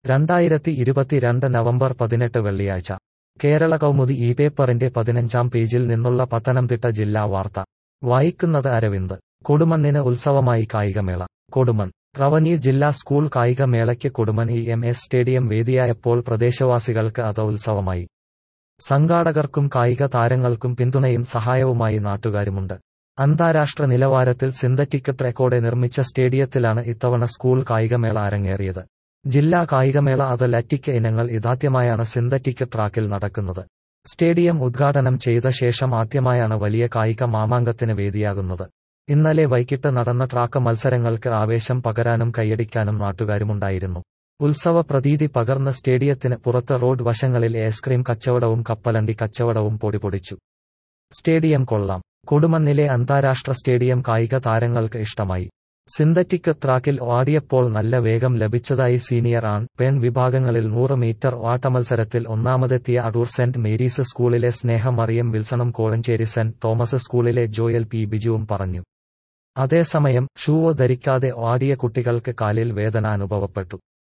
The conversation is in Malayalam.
രണ്ടായിരത്തി ഇരുപത്തിരണ്ട് നവംബർ പതിനെട്ട് വെള്ളിയാഴ്ച കേരള കൗമുദി ഈ പേപ്പറിന്റെ പതിനഞ്ചാം പേജിൽ നിന്നുള്ള പത്തനംതിട്ട ജില്ലാ വാർത്ത വായിക്കുന്നത് അരവിന്ദ് കൊടുമണ്ണിന് ഉത്സവമായി കായികമേള കൊടുമൺ റവന്യൂ ജില്ലാ സ്കൂൾ കായികമേളയ്ക്ക് Kodumon E M S stadium വേദിയായപ്പോൾ പ്രദേശവാസികൾക്ക് അത് ഉത്സവമായി സംഘാടകർക്കും കായിക താരങ്ങൾക്കും പിന്തുണയും സഹായവുമായി നാട്ടുകാരുമുണ്ട് അന്താരാഷ്ട്ര നിലവാരത്തിൽ സിന്തറ്റിക് ട്രാക്കോടെ നിർമ്മിച്ച സ്റ്റേഡിയത്തിലാണ് ഇത്തവണ സ്കൂൾ കായികമേള അരങ്ങേറിയത് ജില്ലാ കായികമേള അത്ലറ്റിക് ഇനങ്ങൾ ഇതാദ്യമായാണ് സിന്തറ്റിക് ട്രാക്കിൽ നടക്കുന്നത് സ്റ്റേഡിയം ഉദ്ഘാടനം ചെയ്ത ശേഷം ആദ്യമായാണ് വലിയ കായിക മാമാങ്കത്തിന് വേദിയാകുന്നത് ഇന്നലെ വൈകിട്ട് നടന്ന ട്രാക്ക് മത്സരങ്ങൾക്ക് ആവേശം പകരാനും കൈയടിക്കാനും നാട്ടുകാരുമുണ്ടായിരുന്നു ഉത്സവ പ്രതീതി പകർന്ന സ്റ്റേഡിയത്തിന് പുറത്ത് റോഡ് വശങ്ങളിൽ ഐസ്ക്രീം കച്ചവടവും കപ്പലണ്ടി കച്ചവടവും പൊടിപൊടിച്ചു സ്റ്റേഡിയം കൊള്ളാം കൊടുമണ്ണിലെ അന്താരാഷ്ട്ര സ്റ്റേഡിയം കായിക താരങ്ങൾക്ക് ഇഷ്ടമായി സിന്തറ്റിക് ട്രാക്കിൽ ഓടിയപ്പോൾ നല്ല വേഗം ലഭിച്ചതായി സീനിയർ ആൺ പെൺ വിഭാഗങ്ങളിൽ നൂറ് മീറ്റർ ഓട്ടമത്സരത്തിൽ ഒന്നാമതെത്തിയ അടൂർ സെന്റ് മേരീസ് സ്കൂളിലെ സ്നേഹ മറിയം വിൽസണും കോഴഞ്ചേരി സെന്റ് തോമസ് സ്കൂളിലെ ജോയൽ പി ബിജുവും പറഞ്ഞു അതേസമയം ഷൂവോ ധരിക്കാതെ ഓടിയ കുട്ടികൾക്ക് കാലിൽ വേദന അനുഭവപ്പെട്ടു